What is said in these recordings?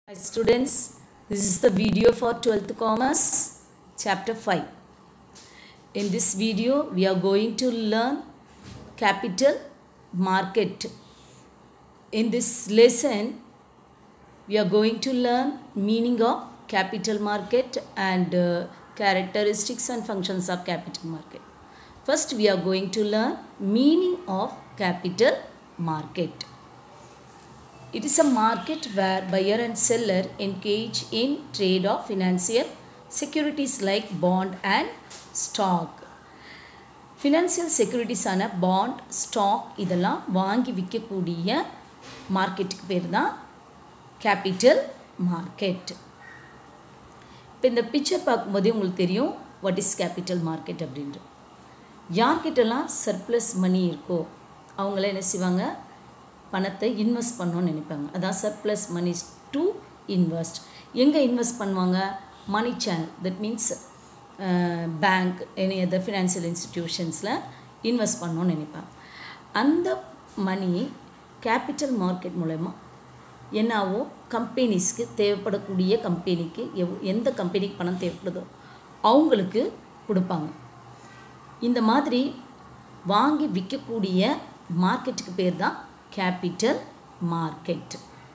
Hi students, this is the video for 12th Commerce, chapter 5. In this video, we are going to learn capital market. In this lesson, we are going to learn meaning of capital market and uh, characteristics and functions of capital market. First, we are going to learn meaning of capital market. It is a market where buyer and seller engage in trade of financial securities like bond and stock. Financial செக்யூரிட்டிஸான bond stock இதெல்லாம் வாங்கி விற்கக்கூடிய மார்க்கெட்டுக்கு பேர் தான் capital market இப்போ இந்த picture பார்க்கும்போதே உங்களுக்கு தெரியும் வாட் இஸ் கேபிட்டல் மார்க்கெட் அப்படின்ட்டு யார்கிட்டலாம் சர்ப்ளஸ் மணி இருக்கோ அவங்களாம் என்ன செய்வாங்க பணத்தை இன்வெஸ்ட் பண்ணணும்னு நினைப்பாங்க அதான் சர்ப்ளஸ் மணி டு இன்வெஸ்ட் எங்கே இன்வெஸ்ட் பண்ணுவாங்க money channel that means bank any other financial இன்ஸ்டிடியூஷன்ஸில் இன்வெஸ்ட் பண்ணணும்னு நினைப்பாங்க அந்த மணி கேபிட்டல் மார்க்கெட் மூலயமா என்னாவோ கம்பெனிஸ்க்கு தேவைப்படக்கூடிய கம்பெனிக்கு எவ் எந்த கம்பெனிக்கு பணம் தேவைப்படுதோ அவங்களுக்கு கொடுப்பாங்க இந்த மாதிரி வாங்கி விற்கக்கூடிய மார்க்கெட்டுக்கு பேர் தான் capital market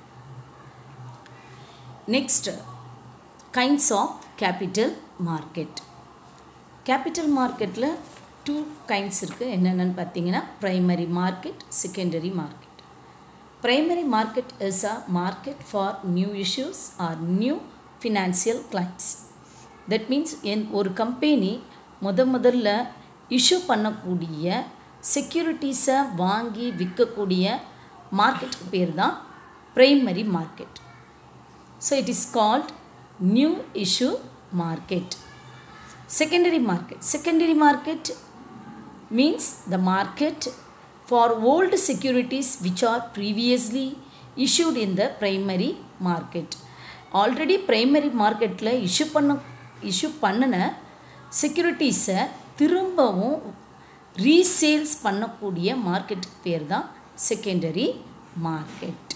next kinds of capital market capital மார்க்கெட்டில் டூ கைண்ட்ஸ் இருக்குது என்னென்னு பார்த்தீங்கன்னா primary market secondary market primary market is a market for new issues or new financial clients that means என் ஒரு கம்பெனி முத முதல்ல இஷ்யூ பண்ணக்கூடிய செக்யூரிட்டிஸை வாங்கி விற்கக்கூடிய மார்க்கெட்டுக்கு பேர் தான் primary market so it is called new issue market secondary market secondary market means the market for old securities which are previously issued in the primary market already primary மார்க்கெட்டில் issue பண்ண issue பண்ணின செக்யூரிட்டிஸை திரும்பவும் resales பண்ணக்கூடிய மார்க்கெட்டுக்கு பேர் தான் secondary market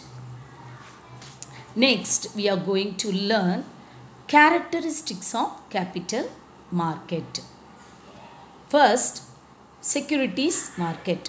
next we are going to learn characteristics of capital market first securities market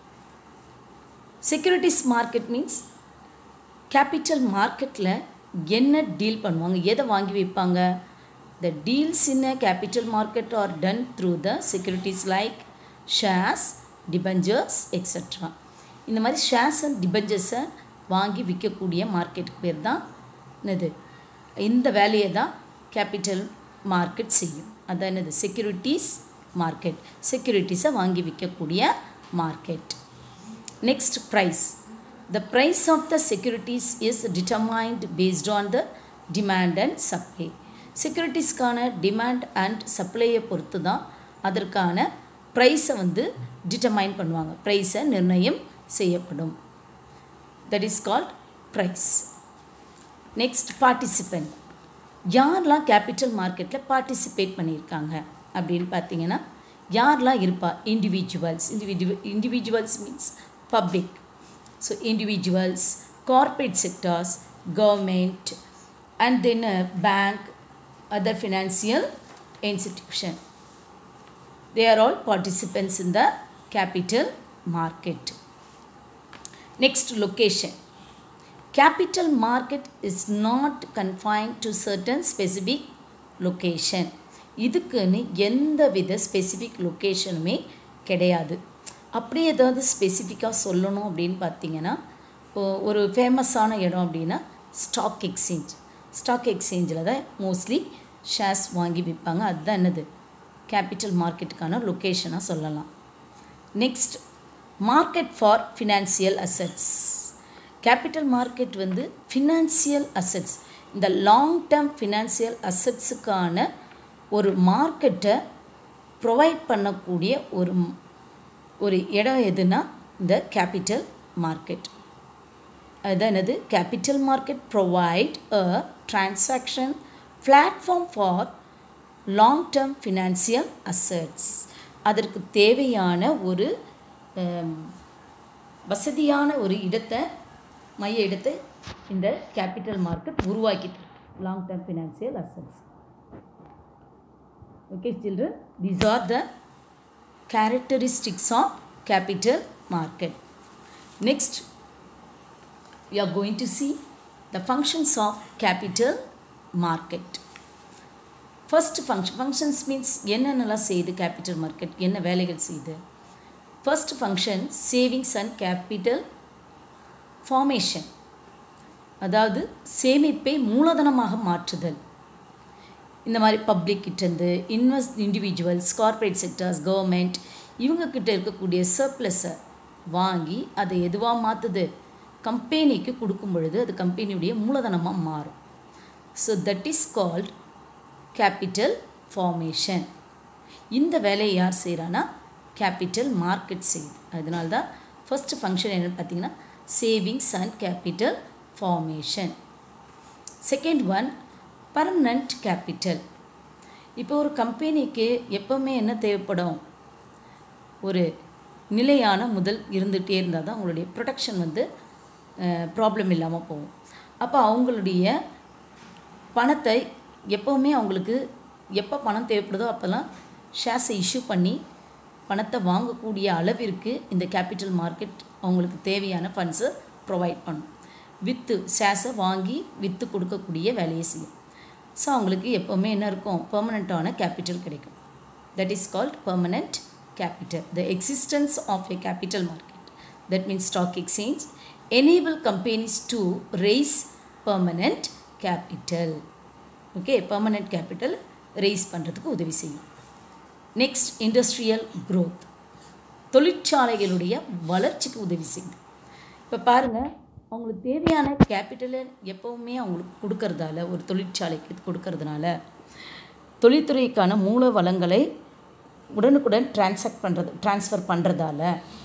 securities market means capital marketல என்ன டீல் பண்ணுவாங்க எதை வாங்கி வைப்பாங்க the deals in a capital market are done through the securities like shares debentures etc இந்த மாதிரி shares and டிபெஞ்சர்ஸை வாங்கி விற்கக்கூடிய மார்க்கெட்டுக்கு பேர் தான் என்னது இந்த வேலையை தான் கேபிட்டல் மார்க்கெட் செய்யும் அதான் என்னது செக்யூரிட்டிஸ் மார்க்கெட் செக்யூரிட்டிஸை வாங்கி விற்கக்கூடிய market next price the price of the securities is determined based on the demand and supply செக்யூரிட்டிஸ்க்கான டிமாண்ட் அண்ட் சப்ளையை பொறுத்து தான் அதற்கான ப்ரைஸை வந்து டிட்டர்மைன் பண்ணுவாங்க ப்ரைஸை நிர்ணயம் செய்யப்படும் that is called price next participant யாரெலாம் கேபிட்டல் மார்க்கெட்டில் பார்ட்டிசிபேட் பண்ணியிருக்காங்க அப்படின்னு பார்த்தீங்கன்னா யாரெலாம் இருப்பா individuals individual individuals means public so individuals corporate sectors government and then bank other financial institution they are all participants in the capital market next location capital market is not confined to certain specific location இதுக்குன்னு எந்த வித specific லொக்கேஷனுமே கிடையாது அப்படி ஏதாவது ஸ்பெசிஃபிக்காக சொல்லணும் அப்படின்னு பார்த்தீங்கன்னா ஒரு ஃபேமஸான இடம் அப்படின்னா ஸ்டாக் எக்ஸ்சேஞ்ச் ஸ்டாக் எக்ஸ்சேஞ்சில் தான் மோஸ்ட்லி ஷேர்ஸ் வாங்கி விற்பாங்க அதுதான் என்னது கேபிட்டல் மார்க்கெட்டுக்கான லொக்கேஷனாக சொல்லலாம் next market for financial assets capital market வந்து ஃபினான்சியல் அசட்ஸ் இந்த லாங் டேர்ம் ஃபினான்சியல் அசட்ஸுக்கான ஒரு மார்க்கெட்டை ப்ரொவைட் பண்ணக்கூடிய ஒரு ஒரு இடம் எதுனா இந்த கேபிட்டல் மார்க்கெட் அதுதான் என்னது capital market provide a transaction platform for long term financial assets அதற்கு தேவையான ஒரு வசதியான ஒரு இடத்தை மைய இடத்தை இந்த கேபிட்டல் மார்க்கெட் உருவாக்கிட்டு long term financial assets okay children these are the characteristics of capital market next we are going to see the functions of capital market first function functions means என்னென்னலாம் செய்யுது கேபிட்டல் மார்க்கெட் என்ன வேலைகள் செய்யுது first function savings and capital formation அதாவது சேமிப்பை மூலதனமாக மாற்றுதல் இந்த மாதிரி பப்ளிக் கிட்டேருந்து invest individuals corporate sectors government இவங்கக்கிட்ட இருக்கக்கூடிய சர்ப்ளஸை வாங்கி அதை எதுவாக மாற்றுது கம்பெனிக்கு கொடுக்கும் பொழுது அது கம்பெனியுடைய மூலதனமாக மாறும் so that is called capital formation இந்த வேலையை யார் செய்கிறான்னா கேபிட்டல் மார்க்கெட் செய்யுது அதனால தான் ஃபஸ்ட்டு ஃபங்க்ஷன் என்னென்னு பார்த்தீங்கன்னா savings and capital formation second one permanent capital இப்போ ஒரு கம்பெனிக்கு எப்போவுமே என்ன தேவைப்படும் ஒரு நிலையான முதல் இருந்துகிட்டே இருந்தால் தான் அவங்களுடைய ப்ரொடக்ஷன் வந்து ப்ராப்ளம் இல்லாமல் போகும் அப்போ அவங்களுடைய பணத்தை எப்போவுமே அவங்களுக்கு எப்போ பணம் தேவைப்படுதோ அப்போல்லாம் ஷேர்ஸை இஷ்யூ பண்ணி பணத்தை வாங்கக்கூடிய அளவிற்கு இந்த கேபிட்டல் மார்க்கெட் அவங்களுக்கு தேவையான ஃபண்ட்ஸை ப்ரொவைட் பண்ணும் விற்று ஷேர்ஸை வாங்கி விற்று கொடுக்கக்கூடிய வேலையை செய்யும் ஸோ அவங்களுக்கு எப்போவுமே என்ன இருக்கும் பெர்மனண்ட்டான கேபிட்டல் கிடைக்கும் that is called permanent capital. The existence of a capital market, that means stock exchange, enable companies to raise permanent capital. Okay permanent capital raise பண்ணுறதுக்கு உதவி செய்யும் நெக்ஸ்ட் இண்டஸ்ட்ரியல் growth தொழிற்சாலைகளுடைய வளர்ச்சிக்கு உதவி செய்யுது இப்போ பாருங்கள் அவங்களுக்கு தேவையான கேபிட்டலை எப்போவுமே அவங்களுக்கு கொடுக்கறதால ஒரு தொழிற்சாலைக்கு கொடுக்கறதுனால தொழில்துறைக்கான மூல வளங்களை உடனுக்குடன் டிரான்சாக்ட் பண்ணுறது ட்ரான்ஸ்ஃபர் பண்ணுறதால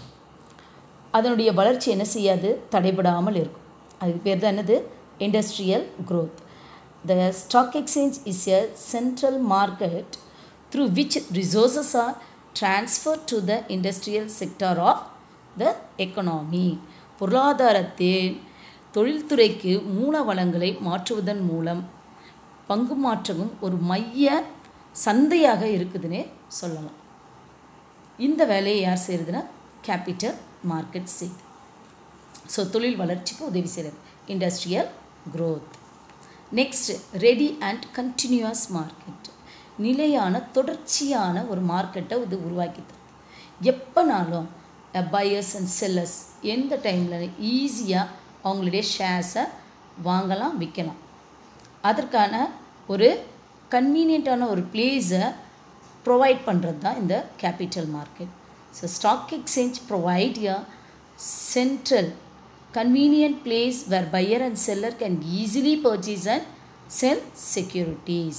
அதனுடைய வளர்ச்சி என்ன செய்யாது தடைபடாமல் இருக்கும் அதுக்கு பேர் தான் என்னது industrial growth the stock exchange is a central market through which resources are transfer to the industrial sector of the economy பொருளாதாரத்தில் தொழில்துறைக்கு மூல வளங்களை மாற்றுவதன் மூலம் பங்கு மாற்றமும் ஒரு மைய சந்தையாக இருக்குதுன்னே சொல்லலாம் இந்த வேலையை யார் செய்கிறதுனா கேபிட்டல் மார்க்கெட் செய்யுது ஸோ தொழில் வளர்ச்சிக்கு உதவி செய்கிறது industrial growth next ready and continuous market நிலையான தொடர்ச்சியான ஒரு மார்க்கெட்டை இது உருவாக்கி தருது எப்போனாலும் பையர்ஸ் அண்ட் செல்லர்ஸ் எந்த டைமில் ஈஸியாக அவங்களுடைய ஷேர்ஸை வாங்கலாம் விற்கலாம் அதற்கான ஒரு கன்வீனியண்ட்டான ஒரு பிளேஸை ப்ரொவைட் பண்ணுறது தான் இந்த capital market so stock exchange provide a central convenient place where buyer and seller can easily purchase and sell securities.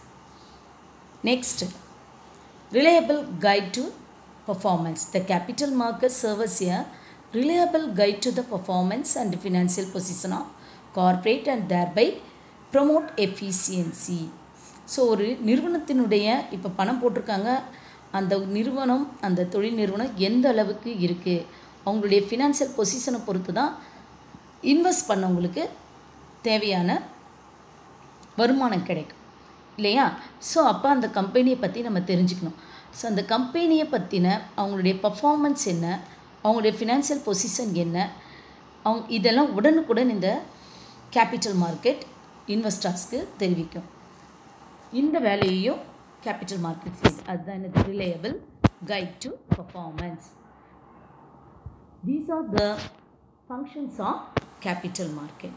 Next, reliable guide to performance. The capital market serves a reliable guide to the performance and financial position of corporate and thereby promote efficiency. So ஒரு நிறுவனத்தினுடைய இப்போ பணம் போட்டிருக்காங்க அந்த நிறுவனம் அந்த தொழில் நிறுவனம் எந்த அளவுக்கு இருக்குது அவங்களுடைய ஃபினான்ஷியல் பொசிஷனை பொறுத்து தான் இன்வெஸ்ட் பண்ணவங்களுக்கு தேவையான வருமானம் கிடைக்கும் இல்லையா ஸோ அப்போ அந்த கம்பெனியை பற்றி நம்ம தெரிஞ்சுக்கணும் ஸோ அந்த கம்பெனியை பற்றின அவங்களுடைய பர்ஃபார்மன்ஸ் என்ன அவங்களுடைய ஃபினான்ஷியல் பொசிஷன் என்ன அவங்க இதெல்லாம் உடனுக்குடன் இந்த கேபிட்டல் மார்க்கெட் இன்வெஸ்டர்ஸ்க்கு தெரிவிக்கும் இந்த வேலையையும் கேபிட்டல் மார்க்கெட் செய்யுது அதுதான் என்னது reliable guide to performance these are the functions of capital market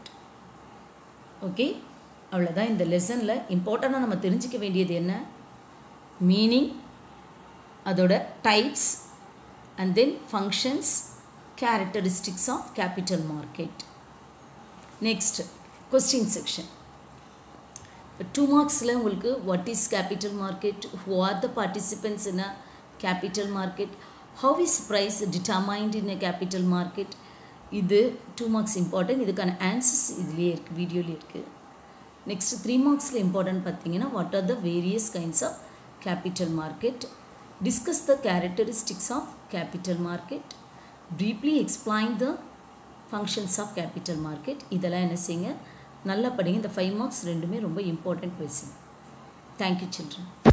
okay அவ்வளோதான் இந்த லெசனில் இம்பார்ட்டண்ட்டாக நம்ம தெரிஞ்சிக்க வேண்டியது என்ன மீனிங் அதோட types and then functions characteristics of capital market next question section two மார்க்ஸில் உங்களுக்கு what is capital market who are the participants in a capital market how is price determined in a capital market இது two marks important இதுக்கான answers இதுலேயே இருக்குது வீடியோலேயே இருக்குது next three மார்க்ஸில் important பார்த்தீங்கன்னா what are the various kinds of capital market discuss the characteristics of capital market briefly explain the functions of capital market இதெல்லாம் என்ன செய்யுங்க நல்லா படிங்க இந்த ஃபைவ் மார்க்ஸ் ரெண்டுமே ரொம்ப இம்பார்ட்டன்ட் கொஸ்டின் தேங்க்யூ சில்ட்ரன்